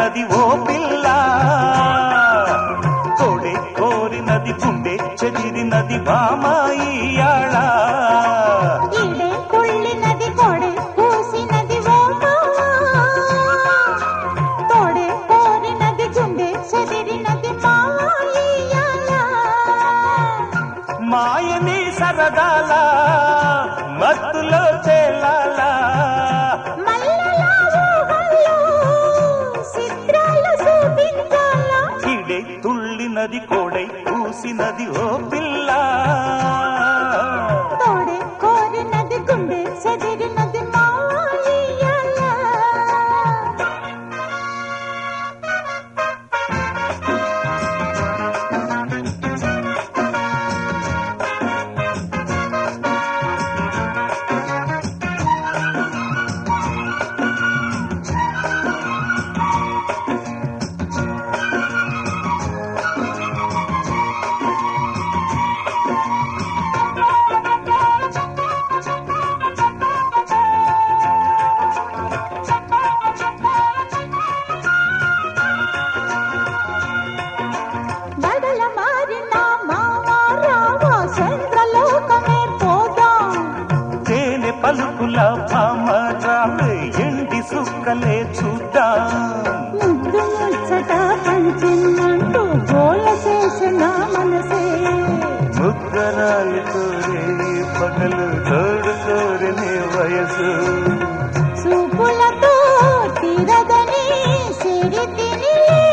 చెదిరినది ఓ పిల్ల కోడే కోరినది గుండె చెదిరినది బామాయియాళ ఈడే తుళ్ళినది కొడే కూసినది ఓ తోడే కోరినది గుండె చెదిరినది మాయియాల మాయని సరదాల మత్తులో చేలాలా మల్లెల ఊహల్లో చిత్రాలు చూపించాలా కిడే తుళ్ళినది కోడై కూసినది ఓ పిల్ల తోడే కోరినది గుండె చెదిరినది మాయియాల బడల మారిన మావారావా చంద్రలోకమే పోదాం తేనె పలుకుల భామరావే ఎండి సుక్కలే చూద్దాం ముద్దు ముచ్చట పంచిందంటూ గోల చేసిన మనసే ముద్దరాలు కోరే పగలు తోడు కోరినే వయసు చూపులతో తీరదని సిరి తిని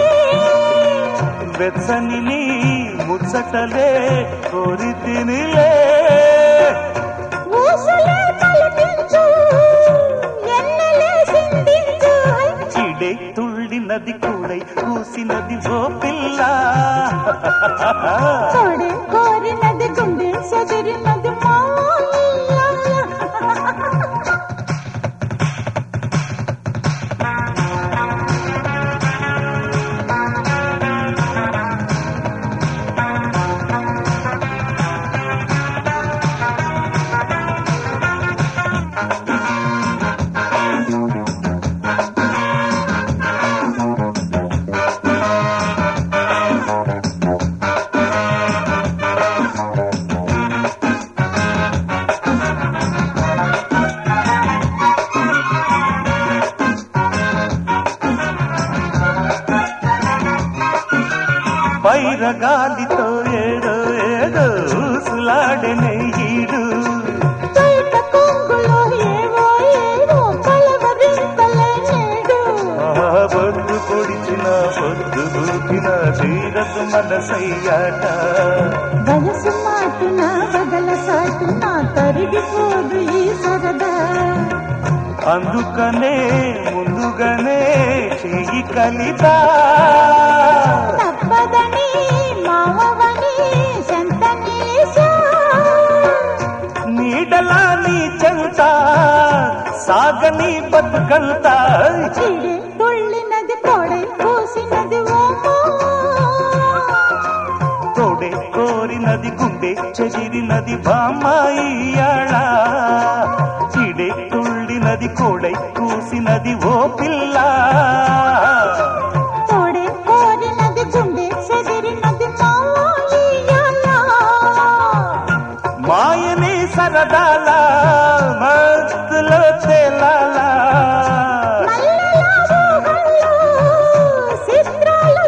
వెచ్చని నీ ముచ్చటలే కోరి తినిలే ఊసులే కల్పించు ఎన్నెలే సిందించు చిడే తుళ్ళినది కూడై కూసినది ఓ పిల్ల తోడే కోరినది గుండె చెదిరినది మాయ పైరగాలితో ఏదో ఏదో ఊసులాడనే ఈడు బయట కొంగులో ఏవో ఏవో కలవరింతలే నేడు ఆ పొద్దు పొడిచిన పొద్దు దూకిన తీరదు మనసయ్యాట వయసు మాటున వగల సాటున తరిగిపోదు ఈ సరదా అందుకనే ముందుగానే చెయ్యి కలితా తప్పదని మావని చెంత నిలిచా నీడలా నీ చెంత సాగని బతుకంతా చిడి తుళ్ళినది పొడై పూసినది ఓమో తోడే కోరినది గుండె చెదిరినది బామ్మాయియాళ చిడే తుళ్ళినది కోడై కూసినది ఓ పిల్ల తోడే కోరినది గుండె చెదిరినది మాయియాల మాయని సరదాల మస్తులో తేలాలా మల్లెల ఊహల్లో చిత్రాలు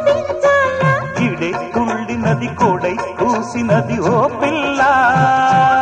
చూపించాలా చిడే తుళ్ళినది కోడై కూసినది ఓ పిల్ల